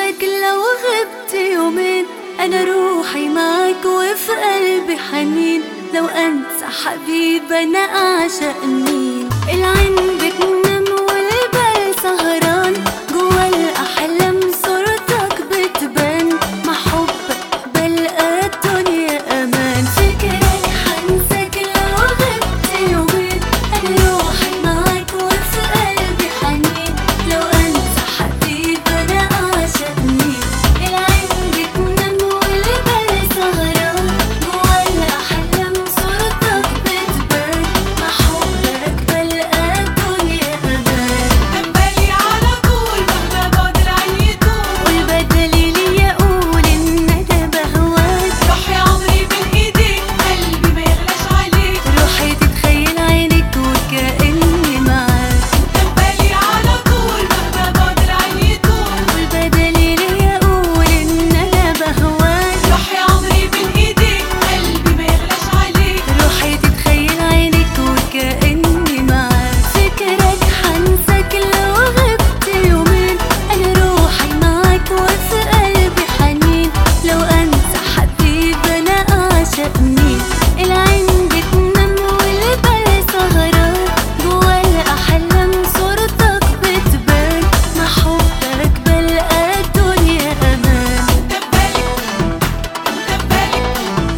هنساك لو غبت يومين انا روحي معاك وفي قلبي حنين لو انسى حبيب انا اعشق مين العين بتنام والبال سهران جوا الاحلام صورتك بتبان مع حبك بلقى الدنيا امان فكرك حنساك لو غبت يومين انا روحي معاك وفي قلبي حنين لو انسى حبيب انا اعشق مين العين بتنام والبال سهران جوا الاحلام صورتك بتبان مع حبك بلقى الدنيا امان بالي على طول مهما بعد العين يطول والبدل لي اقول ان انا بهواك روح يا عمري بين ايديك قلبي ما يغلاش عليك روحي تتخيل عينك وكأني معاك بالي على طول مهما بعد العين يطول والبدل لي اقول ان انا بهواك روح يا عمري بين ايديك قلبي ما يغلاش عليك روحي تتخيل عينك وكأني معاك فكرك حنساك لو غبت يومين انا روحي معاك وفي قلبي حنين لو انسى حبيب انا اعشق مين العين بتنام والبال سهران جوا الاحلام صورتك بتبان مع حبك بلقى الدنيا امان بالي بالي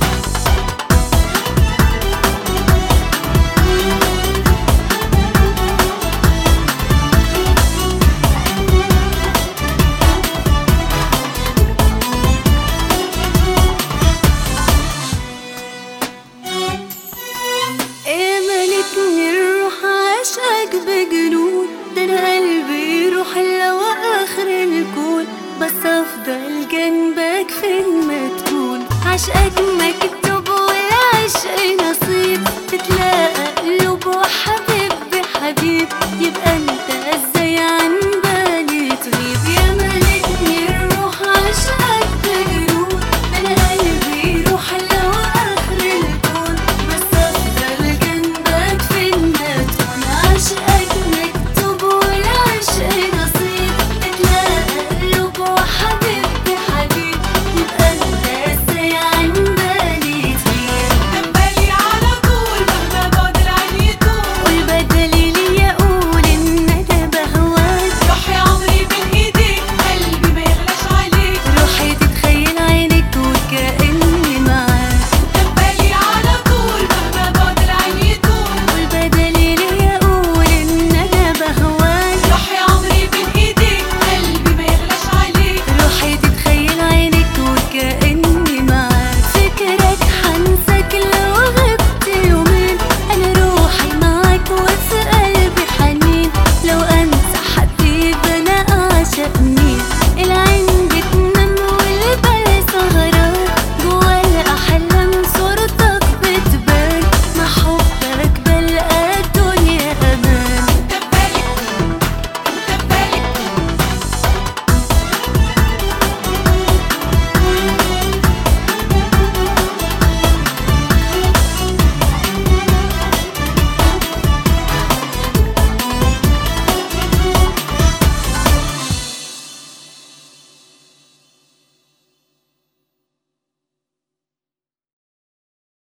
ايه ملكني الروح عشقك بجنون ده انا قلبي يروح لو اخر الكون بس افضل جنبك فين ما تكون عشقك مكتوب والعشق نصيب